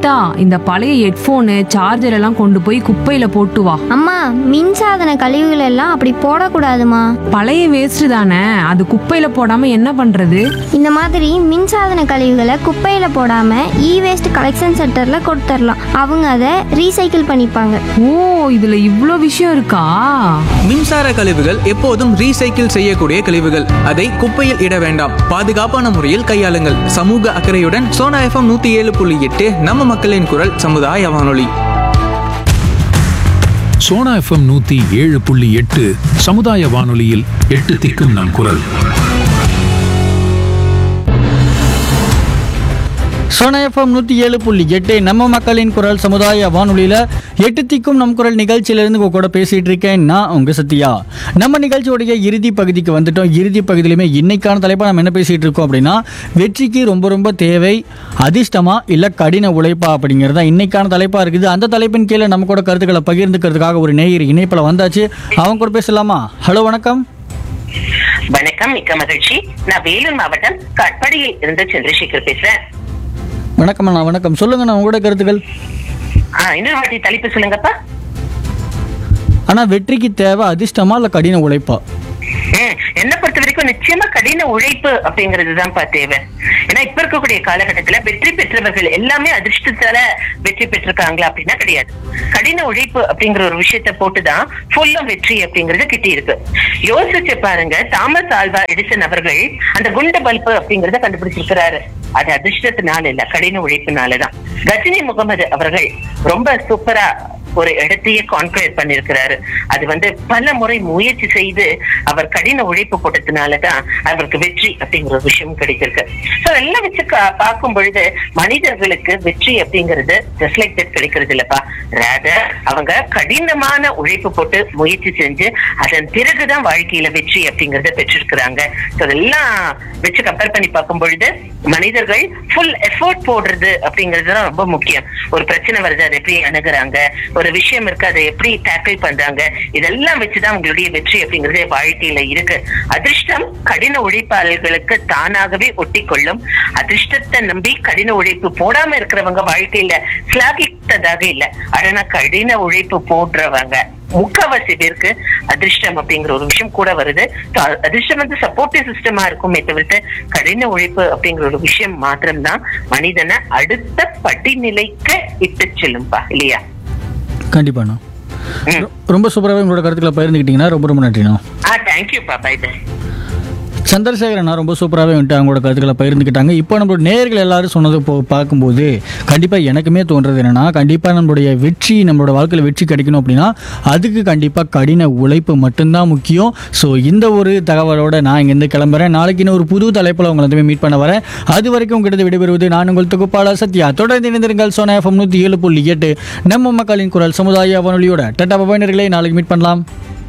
சத்யா இந்த பழைய headphone charger எல்லாம் கொண்டு போய் குப்பையில போட்டு வா அம்மா மின்சாதன கழிவுகள் எல்லாம் அப்படி போடக்கூடாதுமா பழைய வேஸ்ட் தானே அது குப்பையில போடாம என்ன பண்றது இந்த மாதிரி மின்சாதன கழிவுகளை குப்பையில போடாம இ வேஸ்ட் கலெக்ஷன் சென்டர்ல கொடுத்துடலாம் அவங்க அதை ரீசைக்கிள் பண்ணிப்பாங்க ஓ இதுல இவ்ளோ விஷயம் இருக்கா மின்சார கழிவுகள் எப்போதும் ரீசைக்கிள் செய்யக்கூடிய கழிவுகள் அதை குப்பையில் இட வேண்டாம் பாதுகாப்பான முறையில் கையாளுங்கள் சமூக அக்கறையுடன் சோனா எஃப்எம் நூத்தி ஏழு புள்ளி எட்டு நம்ம மக்களின் குரல் சமுதாய வானொலி சோனா எஃப்எம் நூத்தி ஏழு புள்ளி எட்டு சமுதாய வானொலியில் எட்டு திக்கும் நம் குரல் சோனா எஃப்எம் நூற்றி ஏழு புள்ளி எட்டு நம்ம மக்களின் குரல் சமுதாய வானொலியில் எட்டு திக்கும் நம் குரல் நிகழ்ச்சியிலேருந்து உங்க கூட பேசிகிட்டு இருக்கேன் நான் உங்கள் சத்யா நம்ம நிகழ்ச்சியோடைய இறுதி பகுதிக்கு வந்துட்டோம் இறுதி பகுதியிலுமே இன்னைக்கான தலைப்பை நம்ம என்ன பேசிகிட்டு இருக்கோம் அப்படின்னா வெற்றிக்கு ரொம்ப ரொம்ப தேவை அதிர்ஷ்டமா இல்லை கடின உழைப்பா அப்படிங்கிறது தான் இன்னைக்கான தலைப்பாக இருக்குது அந்த தலைப்பின் கீழே நம்ம கூட கருத்துக்களை பகிர்ந்துக்கிறதுக்காக ஒரு நேயர் இணைப்பில் வந்தாச்சு அவங்க கூட பேசலாமா ஹலோ வணக்கம் வணக்கம் மிக்க மகிழ்ச்சி நான் வேலூர் மாவட்டம் கட்படியில் இருந்து சந்திரசேகர் பேசுறேன் வணக்கம் அண்ணா வணக்கம் சொல்லுங்கண்ணா உங்களோட கருத்துக்கள் ஆ, இன்னொரு வாட்டி தலைப்பு சொல்லுங்கப்பா ஆனால் வெற்றிக்கு தேவை அதிர்ஷ்டமா இல்லை கடின உழைப்பா ம், என்னை பொறுத்த வரைக்கும் நிச்சயமா கடின உழைப்பு அப்படிங்கிறது தான்ப்பா தேவை ஏன்னா இப்ப இருக்கக்கூடிய காலகட்டத்துல வெற்றி பெற்றவர்கள் எல்லாமே அதிர்ஷ்டத்தால வெற்றி பெற்றிருக்காங்களா அப்படின்னா கிடையாது கடின உழைப்பு அப்படிங்கிற ஒரு விஷயத்த போட்டுதான் ஃபுல்லும் வெற்றி அப்படிங்கிறது கிட்டி இருக்கு யோசிச்சு பாருங்க தாமஸ் ஆல்வா எடிசன் அவர்கள் அந்த குண்டு பல்பு அப்படிங்கறத கண்டுபிடிச்சிருக்கிறாரு அது அதிர்ஷ்டத்தினால இல்ல கடின உழைப்பினாலதான் கஜினி முகமது அவர்கள் ரொம்ப சூப்பரா ஒரு இடத்தையே கான்கிரேட் பண்ணிருக்கிறாரு அது வந்து பல முறை முயற்சி செய்து அவர் கடின உழைப்பு போட்டதுனாலதான் அவருக்கு வெற்றி அப்படிங்கிற ஒரு விஷயம் கிடைச்சிருக்கு சோ எல்லாம் வச்சு கா- பார்க்கும் பொழுது மனிதர்களுக்கு வெற்றி அப்படிங்கிறது ஜஸ்ட் லைக் தட் கிடைக்கிறது இல்லப்பா ரேதர் அவங்க கடினமான உழைப்பு போட்டு முயற்சி செஞ்சு அதன் பிறகுதான் வாழ்க்கையில வெற்றி அப்படிங்கறத பெற்றிருக்கிறாங்க சோ அதெல்லாம் வச்சு கம்பேர் பண்ணி பார்க்கும் பொழுது மனிதர்கள் ஃபுல் எஃபோர்ட் போடுறது அப்படிங்கிறது தான் ரொம்ப முக்கியம் ஒரு பிரச்சனை வருது அதை எப்படி அணுகுறாங்க ஒரு விஷயம் இருக்கு அதை எப்படி டேக்கிள் பண்றாங்க இதெல்லாம் வச்சுதான் உங்களுடைய வெற்றி அப்படிங்கிறது வாழ்க்கையில இருக்கு அதிர்ஷ்டம் கடின உழைப்பாளர்களுக்கு தானாகவே ஒட்டி கொள்ளும் அதிர்ஷ்டத்தை நம்பி கடின உழைப்பு போடாம இருக்கிறவங்க வாழ்க்கையில சிலாகித்ததாக இல்ல ஆனா கடின உழைப்பு போடுறவங்க முக்காவாசி பேருக்கு அதிர்ஷ்டம் அப்படிங்கிற ஒரு விஷயம் கூட வருது So, அ- அதிர்ஷ்டம் வந்து சப்போர்ட்டிவ் சிஸ்டமா இருக்குமே தவிர்த்து கடின உழைப்பு அப்படிங்கிற ஒரு விஷயம் மாத்திரம்தான் மனிதனை அடுத்த படிநிலைக்கு இட்டு செல்லும்பா இல்லையா கண்டிப்பாண்ணா ம். ரொ- ரொம்ப சூப்பராகவே உங்களோட கருத்துக்களை பகிர்ந்துக்கிட்டீங்கன்னா ரொம்ப ரொம்ப நன்றிண்ணா ஆ தேங்க்யூப்பா பை பை சந்திரசேகரண்ணா ரொம்ப சூப்பராகவே வந்துட்டு அவங்களோட கருத்துக்களை பகிர்ந்துக்கிட்டாங்க இப்போ நம்மளோட நேர்கள் எல்லாரும் சொன்னது போ பார்க்கும்போது கண்டிப்பாக எனக்குமே தோன்றது என்னன்னா கண்டிப்பாக நம்மளுடைய வெற்றி நம்மளோட வாழ்க்கையில் வெற்றி கிடைக்கணும் அப்படின்னா அதுக்கு கண்டிப்பாக கடின உழைப்பு மட்டும்தான் முக்கியம் ஸோ இந்த ஒரு தகவலோட நான் இங்கேருந்து கிளம்புறேன் நாளைக்கு இன்னும் ஒரு புது தலைப்பில் உங்களை வந்து மீட் பண்ண வரேன் அது வரைக்கும் உங்கள்கிட்ட விடைபெறுவது நான் உங்கள் தொகுப்பாளர் சத்யா தொடர்ந்து இணைந்திருங்கள் சோனா எஃப்எம் நூற்றி ஏழு புள்ளி எட்டு நம்ம மக்களின் குரல் சமுதாய வானொலியோட டட்டா பபாயினர்களை நாளைக்கு மீட் பண்ணலாம்